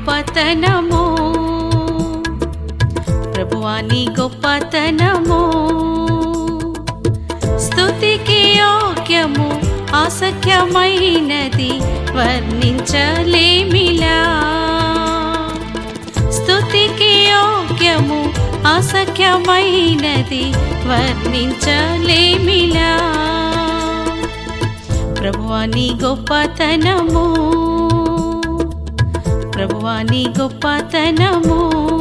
గొప్పతనము ప్రభువా నీ గొప్పతనము స్తుతికి యోగ్యము అసఖ్యమైనది వర్ణించలేమిలా స్తుతికి యోగ్యము అసఖ్యమైనది వర్ణించలేమిలా ప్రభువా నీ గొప్పతనము ప్రభువా నీ గొప్పతనము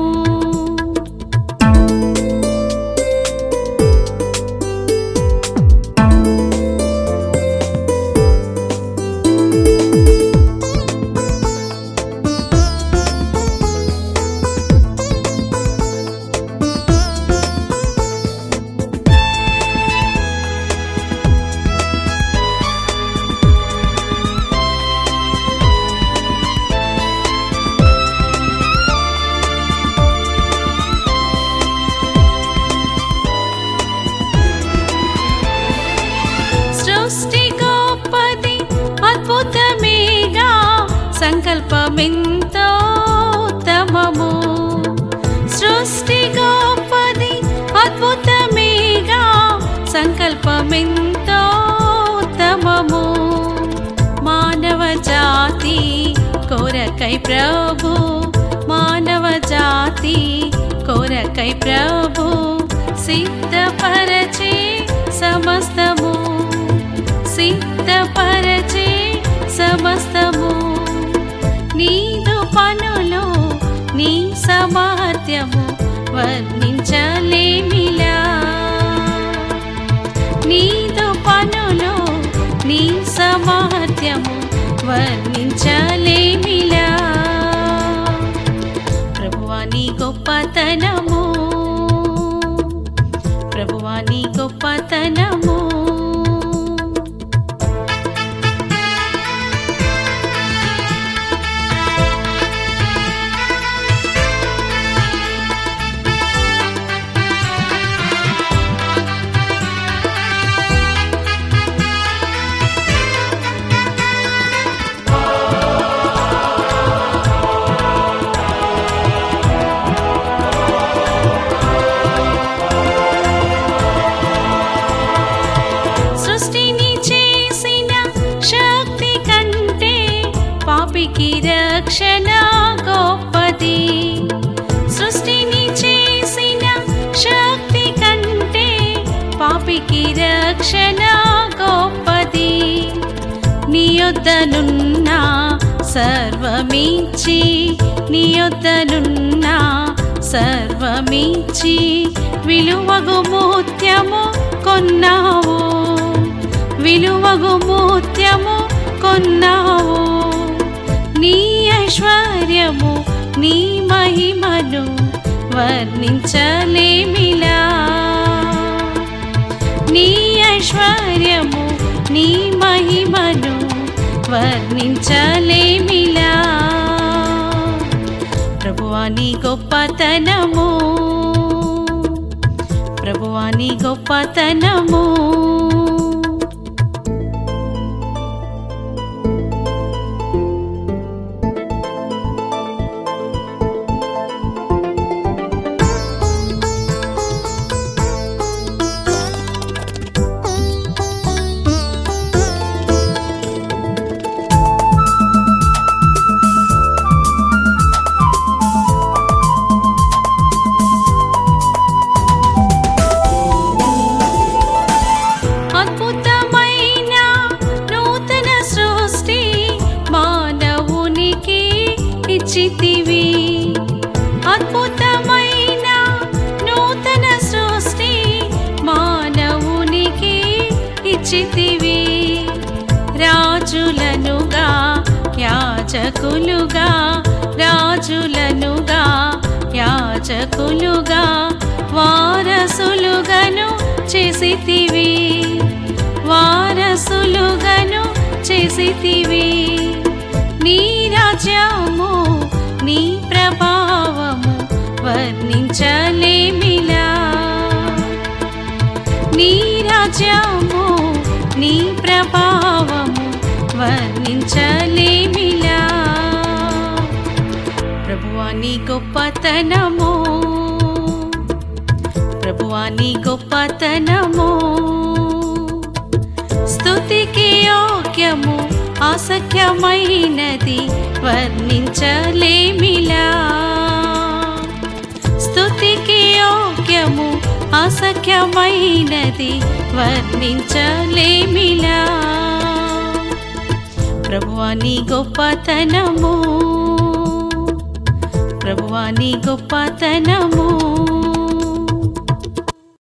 సృష్టి గొప్పది అద్భుతమేగా సంకల్పమెంతో ఉత్తమము సృష్టి గొప్పది అద్భుతమేగా సంకల్పమెంతో ఉత్తమము మానవ జాతి కోరకై ప్రభు మానవ జాతి కోరకై ప్రభు సిద్ధపరచే సమస్తము సిద్ధపరచే సమస్తము నీదు పనులు నీ సామర్థ్యము వర్ణించలేమిలా నీదు పనులు నీ సామర్థ్యము వర్ణించలేమిలా ప్రభువా నీ గొప్పతనము ప్రభువా నీ గొప్పతనము సృష్టిని చేసిన శక్తి కంటే పాపికి రక్షణ గొప్పది సృష్టిని చేసిన శక్తి కంటే పాపికి రక్షణ గొప్పది నీ యొద్దనున్న సర్వమిచ్చి నీ యొద్దనున్న సర్వమిచ్చి విలువగు ముత్యము కొన్నావు విలువగు ముత్యము కొన్నావు నీ ఐశ్వర్యము నీ మహిమను వర్ణించలేమిలా నీ ఐశ్వర్యము నీ మహిమను వర్ణించలేమిలా ప్రభువా నీ గొప్పతనము ప్రభువా నీ గొప్పతనము అద్భుతమైన నూతన సృష్టి మానవునికి ఇచ్చితివి అద్భుతమైన నూతన సృష్టి మానవునికి ఇచ్చితివి రాజులనుగా యాజకులుగా రాజులనుగా యాజకులుగా వారసులుగను చేసితివి వారసులుగను చేసితివి నీ రాజ్యము నీ ప్రభావము వర్ణించలేమిలా నీ రాజ్యము నీ ప్రభావము వర్ణించలేమిలా ప్రభువా నీ గొప్పతనము ప్రభువా నీ గొప్పతనము స్తుతికి యోగ్యము అసఖ్యమైనది వర్ణించలేమిలా స్తుతికి యోగ్యము అసఖ్యమైనది వర్ణించలేమిలా ప్రభువా నీ గొప్పతనము ప్రభువా నీ గొప్పతనము